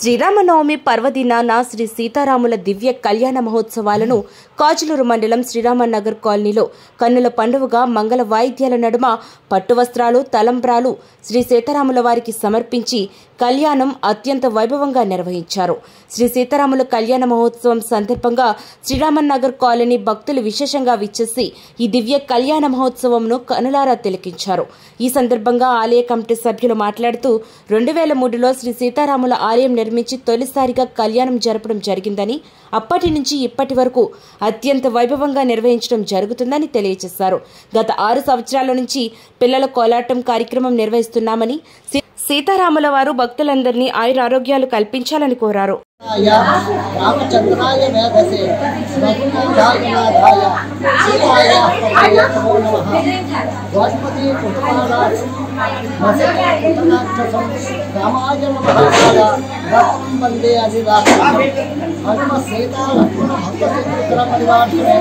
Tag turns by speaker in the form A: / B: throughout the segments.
A: శ్రీరామనవమి పర్వదినాన శ్రీ సీతారాముల దివ్య కళ్యాణ మహోత్సవాలను కాజులూరు మండలం శ్రీరామనగర్ కాలనీలో కన్నుల పండుగగా మంగళ వాయిద్యాల నడుమ పట్టు వస్త్రాలు తలంబ్రాలు శ్రీ సీతారాముల వారికి సమర్పించి కళ్యాణం అత్యంత వైభవంగా నిర్వహించారు శ్రీ సీతారాముల కళ్యాణ మహోత్సవం సందర్భంగా శ్రీరామన్ నగర్ కాలనీ భక్తులు విశేషంగా విచ్చేసి ఈ దివ్య కళ్యాణ మహోత్సవంను కనులారా తిలకించారు ఈ సందర్భంగా ఆలయ కమిటీ సభ్యులు మాట్లాడుతూ రెండు వేల మూడులో శ్రీ సీతారాముల ఆలయం నిర్మించి తొలిసారిగా కళ్యాణం జరపడం జరిగిందని అప్పటి నుంచి ఇప్పటి వరకు అత్యంత వైభవంగా నిర్వహించడం జరుగుతుందని తెలియజేశారు గత ఆరు సంవత్సరాల నుంచి పిల్లల కోలాటం కార్యక్రమం నిర్వహిస్తున్నామని సీ- సీతారాముల వారు భక్తులందరినీ ఆయురారోగ్యాలు కల్పించాలని కోరారు
B: రామచంద్రాయ వేదసే రఘునాథాయ సీతాయ పతయే నమో నమః గోష్పతి పుష్పారాక్షం వసతి పుటనాక్షసం రామాయ నమః రత్నం వందే అధిరాక్షం హనుమ సీతా లక్ష్మణ భక్త శత్రుఘ్న పరివార్షణే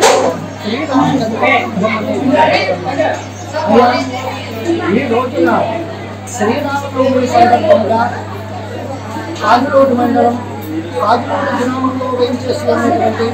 B: శ్రీరామచంద్ర ఈ రోజున శ్రీరామనవమి సందర్భంగా ఆదిరోడ్ మండలం ఆదిరోడ్ గ్రామంలో వేయించేస్తున్నటువంటి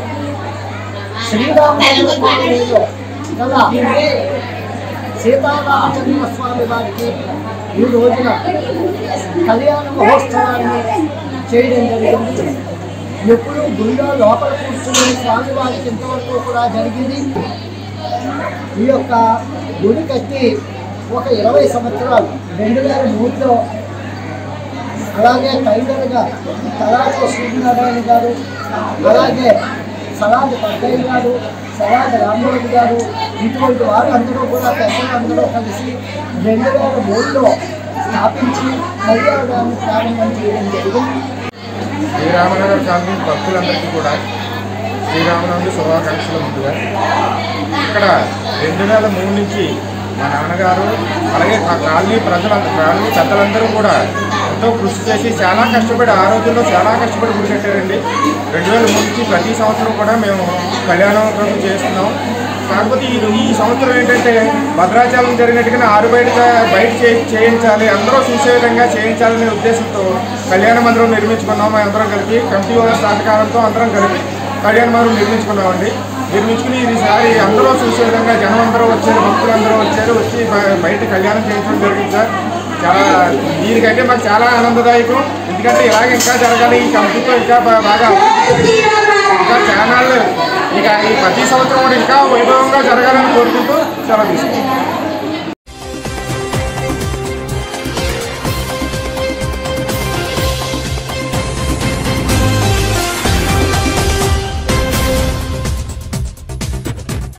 B: శ్రీరామనవమిలో గల సీతారామచంద్ర స్వామి వారికి ఈ రోజున కళ్యాణ మహోత్సవాన్ని చేయడం జరిగింది ఎప్పుడు గుడిలో లోపల కూర్చుని స్వామి వారికి ఇంతవరకు కూడా జరిగింది ఈ యొక్క గుడి కట్టి ఒక ఇరవై సంవత్సరాలు రెండు వేల మూడులో అలాగే టైలర్గా తలాతో సూర్యనారాయణ గారు అలాగే సలాద్ పద్దయ్య గారు సలాద్ రామరాజు గారు ఇటువంటి వారు అందరూ కూడా పెద్దలు అందరూ కలిసి రెండు వేల మూడులో స్థాపించి కళ్యాణాన్ని ప్రారంభం చేయడం జరిగింది
C: శ్రీరామనగర్ కాలనీ భక్తులందరికీ కూడా శ్రీరామనవమి శుభాకాంక్షలు ముందుగా ఇక్కడ రెండు వేల మూడు నుంచి మా నాన్నగారు అలాగే ఆ కాలనీ ప్రజల కాలనీ పెద్దలందరూ కూడా ఎంతో కృషి చేసి చాలా కష్టపడి ఆ రోజుల్లో చాలా కష్టపడి గుడి కట్టారండి రెండు వేల మూడు నుంచి ప్రతి సంవత్సరం కూడా మేము కళ్యాణం రోజు చేస్తున్నాం కాకపోతే ఈ ఈ సంవత్సరం ఏంటంటే భద్రాచలం జరిగినట్టుగానే ఆరు బయట బయట చే- చేయించాలి అందరూ చూసే విధంగా చేయించాలనే ఉద్దేశంతో కళ్యాణ మందిరం నిర్మించుకున్నాం మేము అందరం కలిపి కమిటీ వాళ్ళ సహకారంతో అందరం కలిపి కళ్యాణ మందిరం నిర్మించుకున్నామండి నిర్మించుకుని ఈసారి అందరూ చూసే విధంగా జనం అందరూ వచ్చారు భక్తులు అందరూ వచ్చారు వచ్చి బ- బయట కళ్యాణం చేయించడం జరిగింది సార్ చాలా దీనికంటే మాకు చాలా ఆనందదాయకం ఎందుకంటే ఇలాగ ఇంకా జరగాలి ఈ కమిటీతో ఇంకా బా- బాగా ఇంకా ఛానల్ ఇక ఈ ప్రతి సంవత్సరం కూడా ఇంకా వైభవంగా జరగాలని కోరుకుంటూ సెలవు తీసుకుంటాం